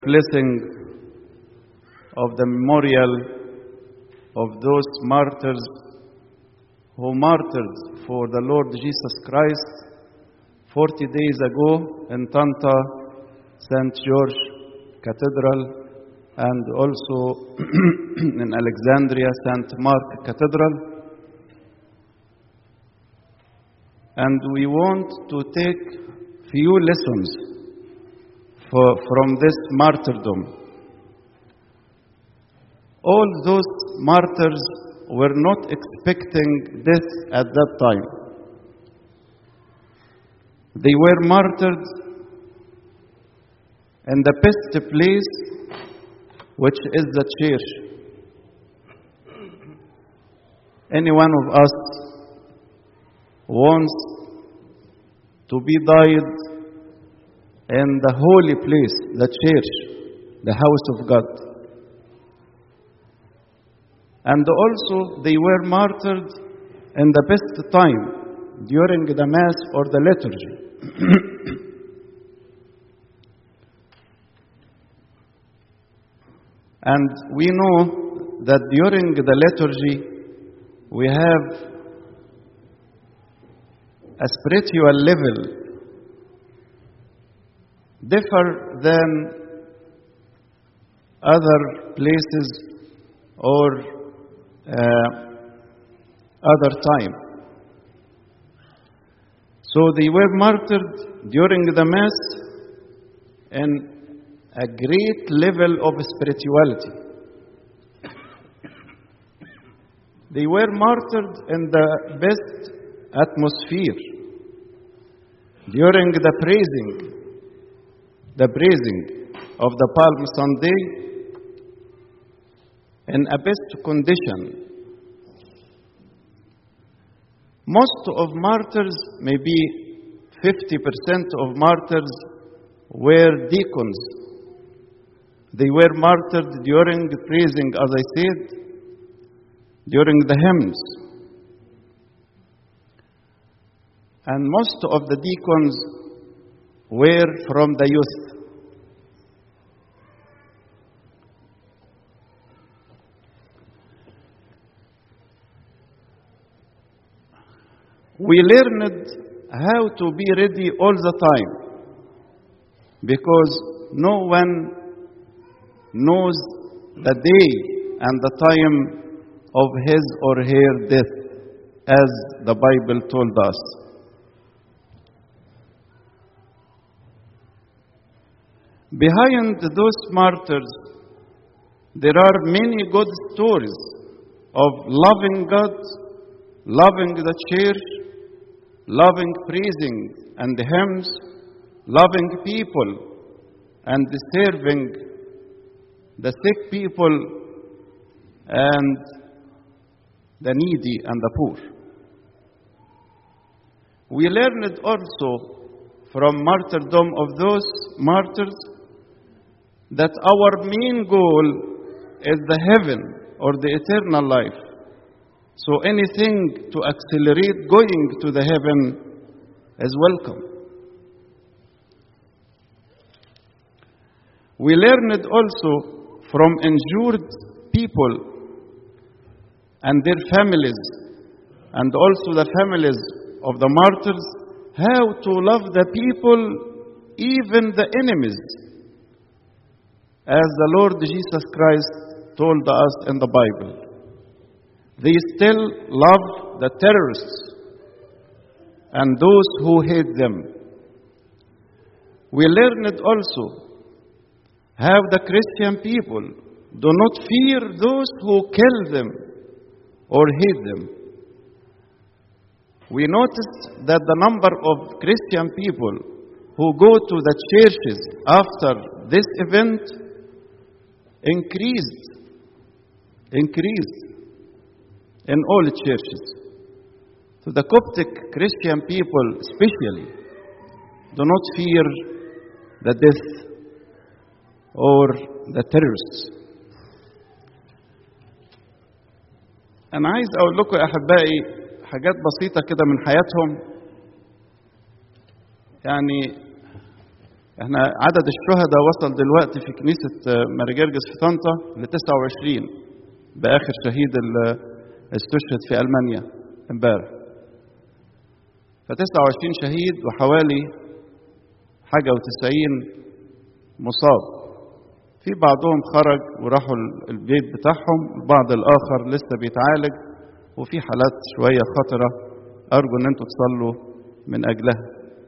blessing of the memorial of those martyrs who martyred for the Lord Jesus Christ 40 days ago in Tanta, St. George Cathedral, and also in Alexandria, St. Mark Cathedral. And we want to take few lessons for, from this martyrdom. All those martyrs were not expecting death at that time. They were martyred in the best place, which is the church. Any one of us wants to be died in the holy place, the church, the house of God. And also, they were martyred in the best time during the Mass or the liturgy. and we know that during the liturgy, we have a spiritual level differ than other places or uh, other time. So they were martyred during the Mass in a great level of spirituality. They were martyred in the best atmosphere during the praising, the praising of the Palm Sunday in a best condition. Most of martyrs, maybe 50% of martyrs, were deacons. They were martyred during the praising, as I said, during the hymns. And most of the deacons were from the youth. We learned how to be ready all the time because no one knows the day and the time of his or her death, as the Bible told us. Behind those martyrs, there are many good stories of loving God, loving the church, loving praising and hymns, loving people, and serving the sick people and the needy and the poor. We learned also from martyrdom of those martyrs that our main goal is the heaven or the eternal life. So anything to accelerate going to the heaven is welcome. We learned also from injured people and their families, and also the families of the martyrs, how to love the people, even the enemies, as the Lord Jesus Christ told us in the Bible. They still love the terrorists and those who hate them. We learned also how the Christian people do not fear those who kill them or hate them. We noticed that the number of Christian people who go to the churches after this event increased, increased in all churches. So the Coptic Christian people, especially, do not fear the death or the terrorists. أنا عايز أقول لكم يا أحبائي حاجات بسيطة كده من حياتهم يعني احنا عدد الشهداء وصل دلوقتي في كنيسة ماري جرجس في طنطا ل 29 بآخر شهيد اللي استشهد في ألمانيا امبارح ف 29 شهيد وحوالي حاجة و90 مصاب في بعضهم خرج وراحوا البيت بتاعهم البعض الآخر لسه بيتعالج وفي حالات شوية خطرة أرجو أن أنتوا تصلوا من أجلها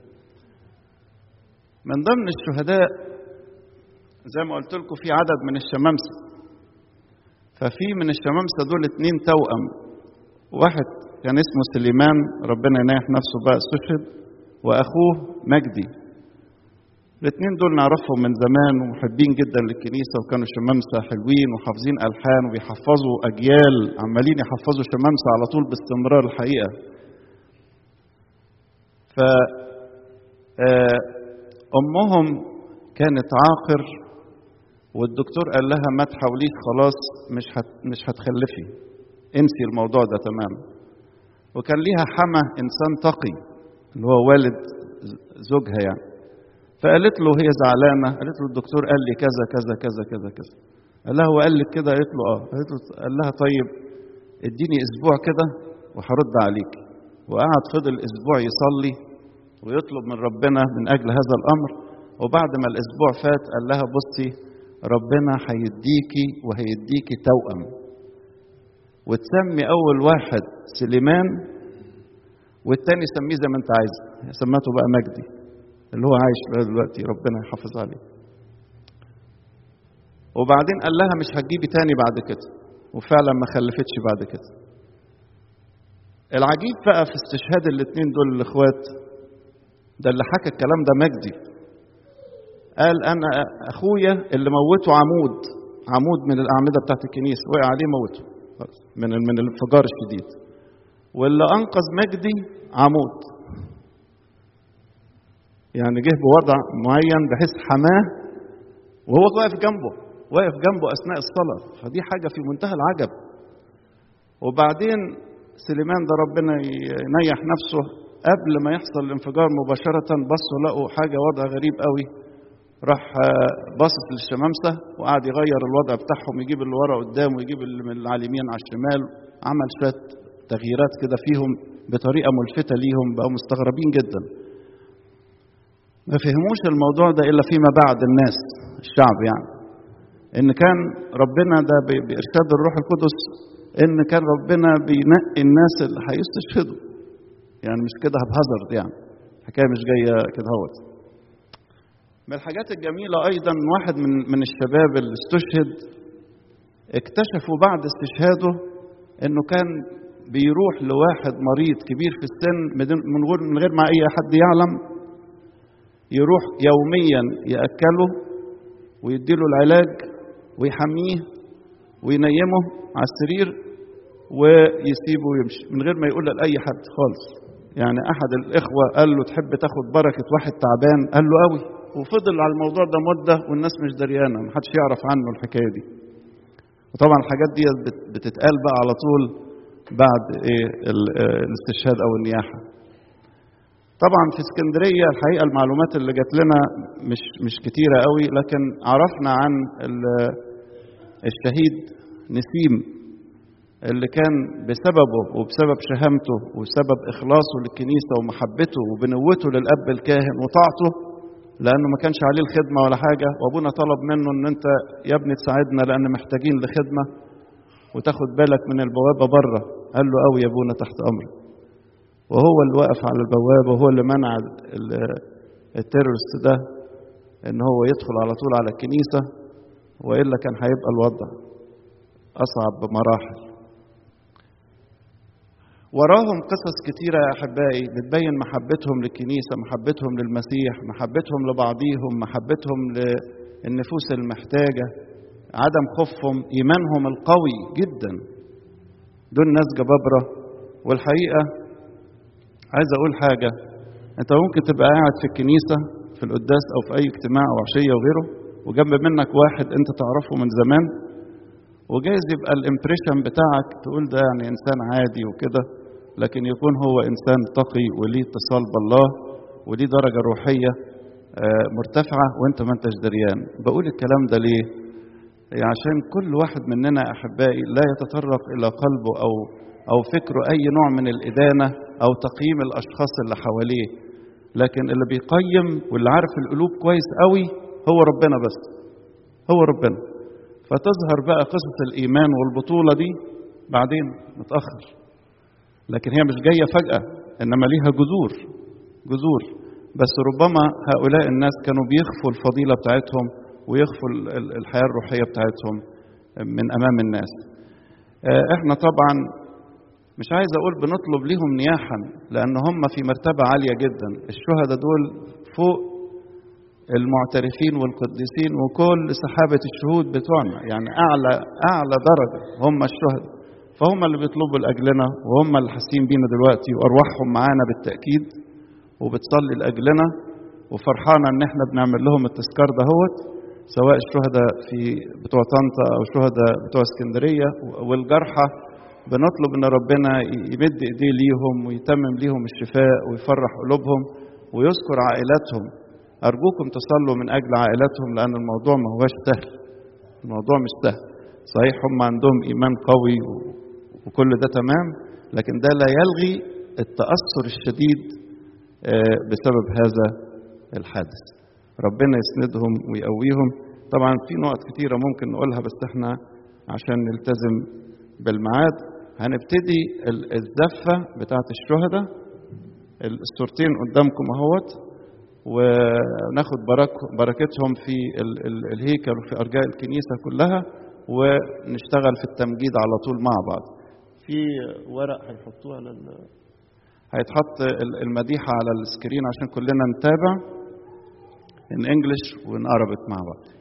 من ضمن الشهداء زي ما قلت لكم في عدد من الشمامسة ففي من الشمامسة دول اتنين توأم واحد كان اسمه سليمان ربنا يناح نفسه بقى استشهد وأخوه مجدي الاثنين دول نعرفهم من زمان ومحبين جدا للكنيسة وكانوا شمامسة حلوين وحافظين ألحان وبيحفظوا أجيال عمالين يحفظوا شمامسة على طول باستمرار الحقيقة ف أمهم كانت عاقر والدكتور قال لها ما تحاوليش خلاص مش هت مش هتخلفي انسي الموضوع ده تماما وكان ليها حما انسان تقي اللي هو والد زوجها يعني فقالت له هي زعلانه قالت له الدكتور قال لي كذا كذا كذا كذا كذا قال لها هو قال لك كده قالت له اه قالت له قال لها طيب اديني اسبوع كده وهرد عليك وقعد فضل اسبوع يصلي ويطلب من ربنا من اجل هذا الامر وبعد ما الاسبوع فات قال لها بصي ربنا هيديكي وهيديكي توأم وتسمي اول واحد سليمان والتاني سميه زي ما انت عايز سمته بقى مجدي اللي هو عايش بقى دلوقتي ربنا يحافظ عليه وبعدين قال لها مش هتجيبي تاني بعد كده وفعلا ما خلفتش بعد كده العجيب بقى في استشهاد الاثنين دول الاخوات ده اللي حكى الكلام ده مجدي قال انا اخويا اللي موته عمود عمود من الاعمده بتاعت الكنيسه وقع عليه موته من من الانفجار الشديد واللي انقذ مجدي عمود يعني جه بوضع معين بحيث حماه وهو واقف جنبه واقف جنبه اثناء الصلاه فدي حاجه في منتهى العجب وبعدين سليمان ده ربنا ينيح نفسه قبل ما يحصل الانفجار مباشرة بصوا لقوا حاجة وضع غريب قوي راح باصص للشمامسة وقعد يغير الوضع بتاعهم يجيب اللي ورا قدام ويجيب اللي من على اليمين على الشمال عمل شوية تغييرات كده فيهم بطريقة ملفتة ليهم بقوا مستغربين جدا ما فهموش الموضوع ده إلا فيما بعد الناس الشعب يعني إن كان ربنا ده بإرشاد الروح القدس إن كان ربنا بينقي الناس اللي هيستشهدوا يعني مش كده بهزرد يعني الحكايه مش جايه كده هوت من الحاجات الجميلة أيضا واحد من من الشباب اللي استشهد اكتشفوا بعد استشهاده إنه كان بيروح لواحد مريض كبير في السن من غير من غير ما أي حد يعلم يروح يوميا يأكله ويديله العلاج ويحميه وينيمه على السرير ويسيبه ويمشي من غير ما يقول لأي حد خالص يعني احد الاخوه قال له تحب تاخد بركه واحد تعبان قال له قوي وفضل على الموضوع ده مده والناس مش دريانه محدش يعرف عنه الحكايه دي وطبعا الحاجات دي بتتقال بقى على طول بعد ايه الاستشهاد او النياحه طبعا في اسكندريه الحقيقه المعلومات اللي جات لنا مش مش كتيره قوي لكن عرفنا عن الشهيد نسيم اللي كان بسببه وبسبب شهامته وسبب إخلاصه للكنيسة ومحبته وبنوته للأب الكاهن وطاعته لأنه ما كانش عليه الخدمة ولا حاجة وأبونا طلب منه إن أنت يا ابني تساعدنا لأن محتاجين لخدمة وتاخد بالك من البوابة بره قال له أوي يا أبونا تحت أمري وهو اللي وقف على البوابة وهو اللي منع التيرورست ده إن هو يدخل على طول على الكنيسة وإلا كان هيبقى الوضع أصعب بمراحل وراهم قصص كتيرة يا أحبائي بتبين محبتهم للكنيسة محبتهم للمسيح محبتهم لبعضيهم محبتهم للنفوس المحتاجة عدم خوفهم إيمانهم القوي جدا دول ناس جبابرة والحقيقة عايز أقول حاجة أنت ممكن تبقى قاعد في الكنيسة في القداس أو في أي اجتماع أو عشية وغيره وجنب منك واحد أنت تعرفه من زمان وجايز يبقى الامبريشن بتاعك تقول ده يعني انسان عادي وكده لكن يكون هو انسان تقي وليه اتصال بالله وليه درجه روحيه آه، مرتفعة وانت ما انتش دريان بقول الكلام ده ليه يعني عشان كل واحد مننا أحبائي لا يتطرق إلى قلبه أو أو فكره أي نوع من الإدانة أو تقييم الأشخاص اللي حواليه لكن اللي بيقيم واللي عارف القلوب كويس قوي هو ربنا بس هو ربنا فتظهر بقى قصص الإيمان والبطولة دي بعدين متأخر لكن هي مش جاية فجأة إنما ليها جذور جذور بس ربما هؤلاء الناس كانوا بيخفوا الفضيلة بتاعتهم ويخفوا ال- ال- الحياة الروحية بتاعتهم من أمام الناس آه، احنا طبعا مش عايز اقول بنطلب ليهم نياحا لان هم في مرتبه عاليه جدا الشهداء دول فوق المعترفين والقديسين وكل سحابه الشهود بتوعنا يعني اعلى اعلى درجه هم الشهداء فهم اللي بيطلبوا لاجلنا وهم اللي حاسين بينا دلوقتي وارواحهم معانا بالتاكيد وبتصلي لاجلنا وفرحانه ان احنا بنعمل لهم التذكار دهوت سواء الشهداء في بتوع طنطا او الشهداء بتوع اسكندريه والجرحى بنطلب ان ربنا يمد ايديه ليهم ويتمم ليهم الشفاء ويفرح قلوبهم ويذكر عائلاتهم ارجوكم تصلوا من اجل عائلاتهم لان الموضوع ما هوش سهل الموضوع مش سهل صحيح هم عندهم ايمان قوي و- وكل ده تمام لكن ده لا يلغي التاثر الشديد آه، بسبب هذا الحادث ربنا يسندهم ويقويهم طبعا في نقط كتيره ممكن نقولها بس احنا عشان نلتزم بالميعاد هنبتدي ال- الزفه بتاعت الشهداء الصورتين قدامكم اهوت وناخد برك بركتهم في ال- ال- الهيكل وفي ارجاء الكنيسه كلها ونشتغل في التمجيد على طول مع بعض في ورق هيحطوه على ال... هيتحط ال- المديحه على السكرين عشان كلنا نتابع ان انجلش وان عربت مع بعض